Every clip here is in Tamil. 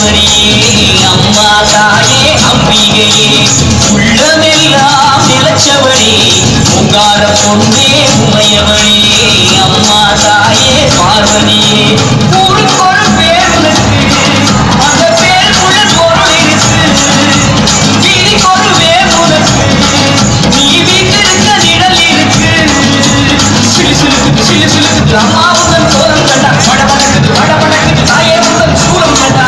ஈஸ்வரியே அம்மா தாயே அம்பிகையே உள்ளமெல்லாம் நிலச்சவளே உங்கார பொன்னே உமையவளே அம்மா தாயே பார்வதியே ஊருக்கொரு பேர் உனக்கு அந்த பேருக்குள்ள பொருள் இருக்கு வீதிக்கொரு வேர் உனக்கு நீ வீட்டிருக்க நிழல் இருக்கு சிலு சிலுக்குது சிலு சிலுக்குது அம்மாவுடன் சோரம் கண்டா பட படக்குது பட படக்குது தாயே உடன் சூரம் கண்டா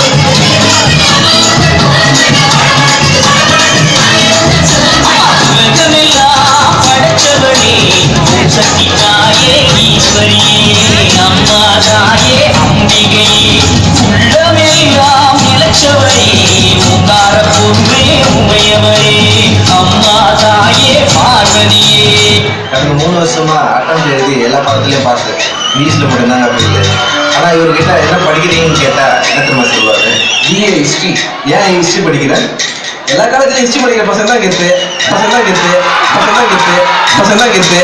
உலகமெல்லாம் படைச்சவளே ஓம் சக்தி தாயே ஈஸ்வரியே அம்மா தாயே அம்பிகையே உள்ளமெல்லாம் நிலச்சவளே உங்கார பொருளே உமையவளே அம்மா தாயே பார்வதியே கடந்த மூணு வருஷமா அட்டம் எழுதி எல்லா பாடத்துலயும் பாஸ் இங்கிலீஷ்ல மட்டும்தாங்க அப்படி இல்லை ஆனா இவர்கிட்ட என்ன படிக்கிறீங்கன்னு கேட்டா என்ன தெரியுமா சொல்லுவாரு பிஏ ஹிஸ்ட்ரி ஏன் ஹிஸ்ட்ரி படிக்கிறேன் எல்லா காலத்துலயும் ஹிஸ்ட்ரி படிக்கிற பசங்க தான் கெத்து பசங்க தான் கெத்து பசங்க தான் கெத்து பசங்க தான் கெத்து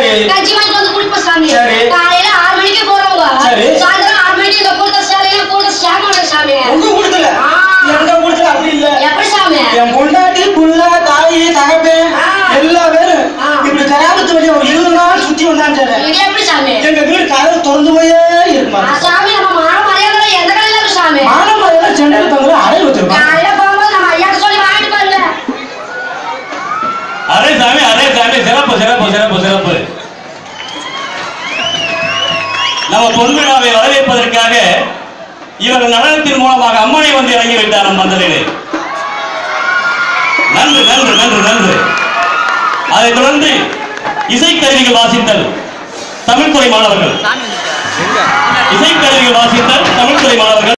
சரி. கஞ்சி வாங்கிட்டு வந்து குடிப்போம் சாமி சரி. காலையில ஆறு மணிக்கு போறவங்க சரி. சாயந்தரம் ஆறு மணிக்கு இங்க கொடுத்த சேலையில கொடுத்த சேமான சாமி உங்க கொடுக்கல ஆ. எங்க கொடுக்கல அப்படி இல்ல எப்படி சாமி என் பொண்டாட்டி புள்ள தாயி தகப்பேன் ஆ. எல்லா பேரும் ஆ. இப்படி கராமத்து வழி ஒரு இருபது நாள் சுத்தி வந்தான்னு சொல்றேன் இது எப்படி சாமி எங்க வீடு கதவு திறந்து போயே இருக்குமா ஆ, சாமி நம்ம மான மரியாதை எந்த கடையில இருக்கு சாமி மானமரையில சென்னையில் தங்குற அறையில் வச்சிருப்பான் காலையில போகும்போது நம்ம ஐயாட்ட சொல்லி வாங்கிட்டு பாருங்க அரே சாமி அரே சாமி சிறப்பு சிறப்பு சிறப்பு சிறப்பு நம்ம பொன்விழாவை வரவேற்பதற்காக இவர்கள் நடனத்தின் மூலமாக அம்மனை வந்து இறங்கி விட்டார் நம் பந்தலிலே நன்று நன்று நன்று நன்று அதைத் தொடர்ந்து இசைக்கருவிகள் வாசித்தல் தமிழ்துறை மாணவர்கள் இசைக்கருவிகள் வாசித்தல் தமிழ்துறை மாணவர்கள்